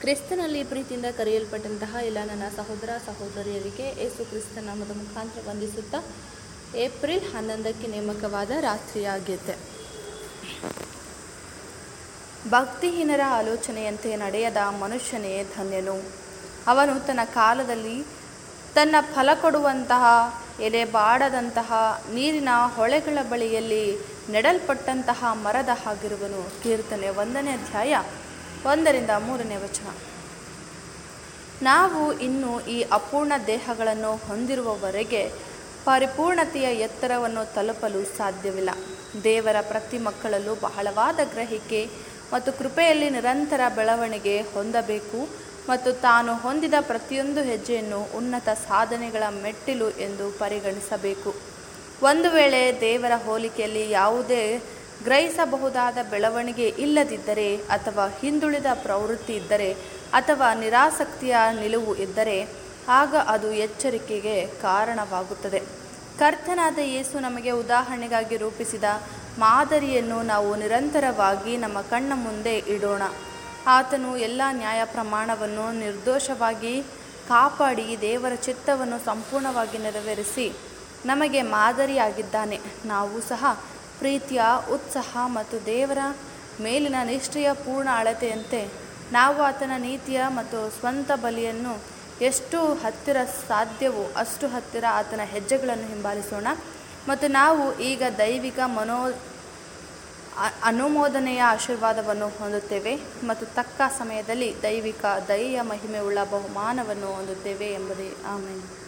ಕ್ರಿಸ್ತನಲ್ಲಿ ಪ್ರೀತಿಯಿಂದ ಕರೆಯಲ್ಪಟ್ಟಂತಹ ಎಲ್ಲ ನನ್ನ ಸಹೋದರ ಸಹೋದರಿಯರಿಗೆ ಯೇಸು ಕ್ರಿಸ್ತ ನಾಮದ ಮುಖಾಂತರ ವಂದಿಸುತ್ತಾ ಏಪ್ರಿಲ್ ಹನ್ನೊಂದಕ್ಕೆ ನೇಮಕವಾದ ರಾತ್ರಿಯ ಗೀತೆ ಭಕ್ತಿಹೀನರ ಆಲೋಚನೆಯಂತೆ ನಡೆಯದ ಮನುಷ್ಯನೇ ಧನ್ಯನು ಅವನು ತನ್ನ ಕಾಲದಲ್ಲಿ ತನ್ನ ಫಲ ಕೊಡುವಂತಹ ಎಲೆ ಬಾಡದಂತಹ ನೀರಿನ ಹೊಳೆಗಳ ಬಳಿಯಲ್ಲಿ ನೆಡಲ್ಪಟ್ಟಂತಹ ಮರದ ಹಾಗಿರುವನು ಕೀರ್ತನೆ ಒಂದನೇ ಅಧ್ಯಾಯ ಒಂದರಿಂದ ಮೂರನೇ ವಚನ ನಾವು ಇನ್ನು ಈ ಅಪೂರ್ಣ ದೇಹಗಳನ್ನು ಹೊಂದಿರುವವರೆಗೆ ಪರಿಪೂರ್ಣತೆಯ ಎತ್ತರವನ್ನು ತಲುಪಲು ಸಾಧ್ಯವಿಲ್ಲ ದೇವರ ಪ್ರತಿ ಮಕ್ಕಳಲ್ಲೂ ಬಹಳವಾದ ಗ್ರಹಿಕೆ ಮತ್ತು ಕೃಪೆಯಲ್ಲಿ ನಿರಂತರ ಬೆಳವಣಿಗೆ ಹೊಂದಬೇಕು ಮತ್ತು ತಾನು ಹೊಂದಿದ ಪ್ರತಿಯೊಂದು ಹೆಜ್ಜೆಯನ್ನು ಉನ್ನತ ಸಾಧನೆಗಳ ಮೆಟ್ಟಿಲು ಎಂದು ಪರಿಗಣಿಸಬೇಕು ಒಂದು ವೇಳೆ ದೇವರ ಹೋಲಿಕೆಯಲ್ಲಿ ಯಾವುದೇ ಗ್ರಹಿಸಬಹುದಾದ ಬೆಳವಣಿಗೆ ಇಲ್ಲದಿದ್ದರೆ ಅಥವಾ ಹಿಂದುಳಿದ ಪ್ರವೃತ್ತಿ ಇದ್ದರೆ ಅಥವಾ ನಿರಾಸಕ್ತಿಯ ನಿಲುವು ಇದ್ದರೆ ಆಗ ಅದು ಎಚ್ಚರಿಕೆಗೆ ಕಾರಣವಾಗುತ್ತದೆ ಕರ್ತನಾದ ಯೇಸು ನಮಗೆ ಉದಾಹರಣೆಗಾಗಿ ರೂಪಿಸಿದ ಮಾದರಿಯನ್ನು ನಾವು ನಿರಂತರವಾಗಿ ನಮ್ಮ ಕಣ್ಣ ಮುಂದೆ ಇಡೋಣ ಆತನು ಎಲ್ಲ ನ್ಯಾಯ ಪ್ರಮಾಣವನ್ನು ನಿರ್ದೋಷವಾಗಿ ಕಾಪಾಡಿ ದೇವರ ಚಿತ್ತವನ್ನು ಸಂಪೂರ್ಣವಾಗಿ ನೆರವೇರಿಸಿ ನಮಗೆ ಮಾದರಿಯಾಗಿದ್ದಾನೆ ನಾವು ಸಹ ಪ್ರೀತಿಯ ಉತ್ಸಾಹ ಮತ್ತು ದೇವರ ಮೇಲಿನ ನಿಷ್ಠೆಯ ಪೂರ್ಣ ಅಳತೆಯಂತೆ ನಾವು ಆತನ ನೀತಿಯ ಮತ್ತು ಸ್ವಂತ ಬಲಿಯನ್ನು ಎಷ್ಟು ಹತ್ತಿರ ಸಾಧ್ಯವೋ ಅಷ್ಟು ಹತ್ತಿರ ಆತನ ಹೆಜ್ಜೆಗಳನ್ನು ಹಿಂಬಾಲಿಸೋಣ ಮತ್ತು ನಾವು ಈಗ ದೈವಿಕ ಮನೋ ಅ- ಅನುಮೋದನೆಯ ಆಶೀರ್ವಾದವನ್ನು ಹೊಂದುತ್ತೇವೆ ಮತ್ತು ತಕ್ಕ ಸಮಯದಲ್ಲಿ ದೈವಿಕ ದಯೆಯ ಮಹಿಮೆಯುಳ್ಳ ಬಹುಮಾನವನ್ನು ಹೊಂದುತ್ತೇವೆ ಎಂಬುದೇ ಆಮೇಲೆ